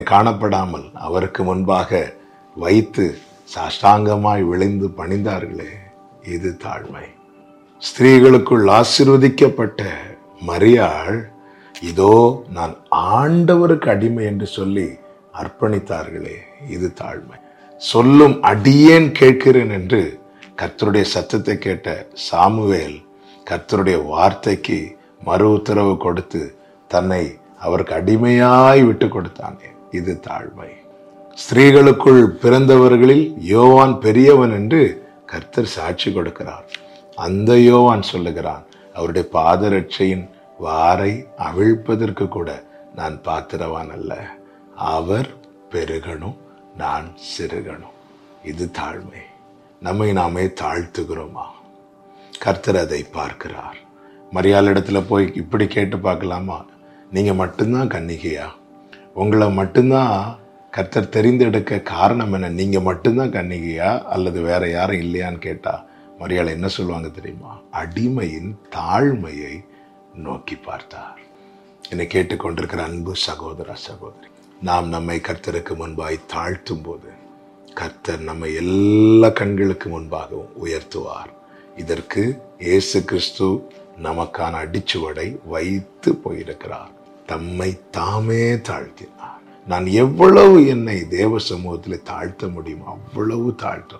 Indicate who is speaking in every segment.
Speaker 1: காணப்படாமல் அவருக்கு முன்பாக வைத்து சாஷ்டாங்கமாய் விளைந்து பணிந்தார்களே இது தாழ்மை ஸ்திரீகளுக்குள் ஆசிர்வதிக்கப்பட்ட மரியாள் இதோ நான் ஆண்டவருக்கு அடிமை என்று சொல்லி அர்ப்பணித்தார்களே இது தாழ்மை சொல்லும் அடியேன் கேட்கிறேன் என்று கர்த்தருடைய சத்தத்தை கேட்ட சாமுவேல் கர்த்தருடைய வார்த்தைக்கு மறு உத்தரவு கொடுத்து தன்னை அவருக்கு அடிமையாய் விட்டு கொடுத்தானே இது தாழ்மை ஸ்திரீகளுக்குள் பிறந்தவர்களில் யோவான் பெரியவன் என்று கர்த்தர் சாட்சி கொடுக்கிறார் அந்த யோவான் சொல்லுகிறான் அவருடைய பாதரட்சையின் வாரை அவிழ்ப்பதற்கு கூட நான் பாத்திரவான் அல்ல அவர் பெருகணும் நான் சிறுகணும் இது தாழ்மை நம்மை நாமே தாழ்த்துகிறோமா கர்த்தர் அதை பார்க்கிறார் மரியாளிடத்துல போய் இப்படி கேட்டு பார்க்கலாமா நீங்க மட்டும்தான் கன்னிகையா உங்களை மட்டும்தான் கர்த்தர் தெரிந்தெடுக்க காரணம் என்ன நீங்க மட்டும்தான் கன்னிகையா அல்லது வேற யாரும் இல்லையான்னு கேட்டா மரியாள் என்ன சொல்லுவாங்க தெரியுமா அடிமையின் தாழ்மையை நோக்கி பார்த்தார் என்னை கேட்டுக்கொண்டிருக்கிற அன்பு சகோதர சகோதரி நாம் நம்மை கர்த்தருக்கு முன்பாய் தாழ்த்தும் போது கர்த்தர் நம்மை எல்லா கண்களுக்கு முன்பாகவும் உயர்த்துவார் இதற்கு இயேசு கிறிஸ்து நமக்கான அடிச்சுவடை வைத்து போயிருக்கிறார் தம்மை தாமே தாழ்த்தினார் நான் எவ்வளவு என்னை தேவ சமூகத்தில் தாழ்த்த முடியுமோ அவ்வளவு தாழ்த்தும்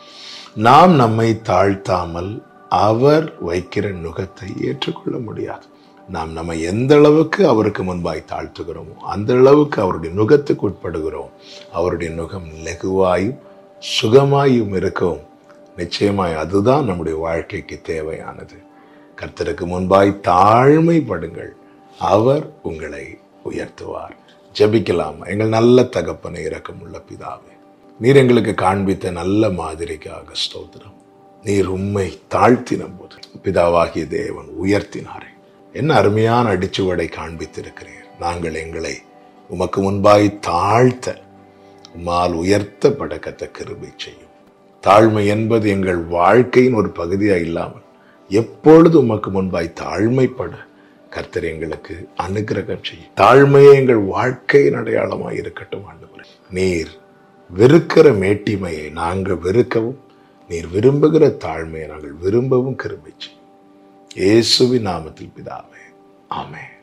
Speaker 1: நாம் நம்மை தாழ்த்தாமல் அவர் வைக்கிற நுகத்தை ஏற்றுக்கொள்ள முடியாது நாம் நம்ம எந்த அளவுக்கு அவருக்கு முன்பாய் தாழ்த்துகிறோமோ அந்த அளவுக்கு அவருடைய நுகத்துக்கு உட்படுகிறோம் அவருடைய நுகம் லெகுவாயும் சுகமாயும் இருக்கும் நிச்சயமாய் அதுதான் நம்முடைய வாழ்க்கைக்கு தேவையானது கர்த்தருக்கு முன்பாய் தாழ்மைப்படுங்கள் அவர் உங்களை உயர்த்துவார் ஜெபிக்கலாம் எங்கள் நல்ல தகப்பனை இரக்கமுள்ள பிதாவே நீர் எங்களுக்கு காண்பித்த நல்ல மாதிரிக்காக ஸ்தோத்திரம் நீர் உம்மை தாழ்த்தின போது பிதாவாகிய தேவன் உயர்த்தினாரே என்ன அருமையான அடிச்சுவடை காண்பித்திருக்கிறீர் நாங்கள் எங்களை உமக்கு முன்பாய் தாழ்த்த உம்மால் உயர்த்தப்பட கத்த கிருபை செய்யும் தாழ்மை என்பது எங்கள் வாழ்க்கையின் ஒரு பகுதியா இல்லாமல் எப்பொழுது உமக்கு முன்பாய் தாழ்மைப்பட கர்த்தர் எங்களுக்கு அனுகிரகம் செய்யும் தாழ்மையே எங்கள் வாழ்க்கையின் அடையாளமாய் இருக்கட்டும் ஆண்டவரே நீர் வெறுக்கிற மேட்டிமையை நாங்கள் வெறுக்கவும் நீர் விரும்புகிற தாழ்மையை நாங்கள் விரும்பவும் கிருபை செய்யும் இயேசுவின் நாமத்தில் பிதாவே ஆமென்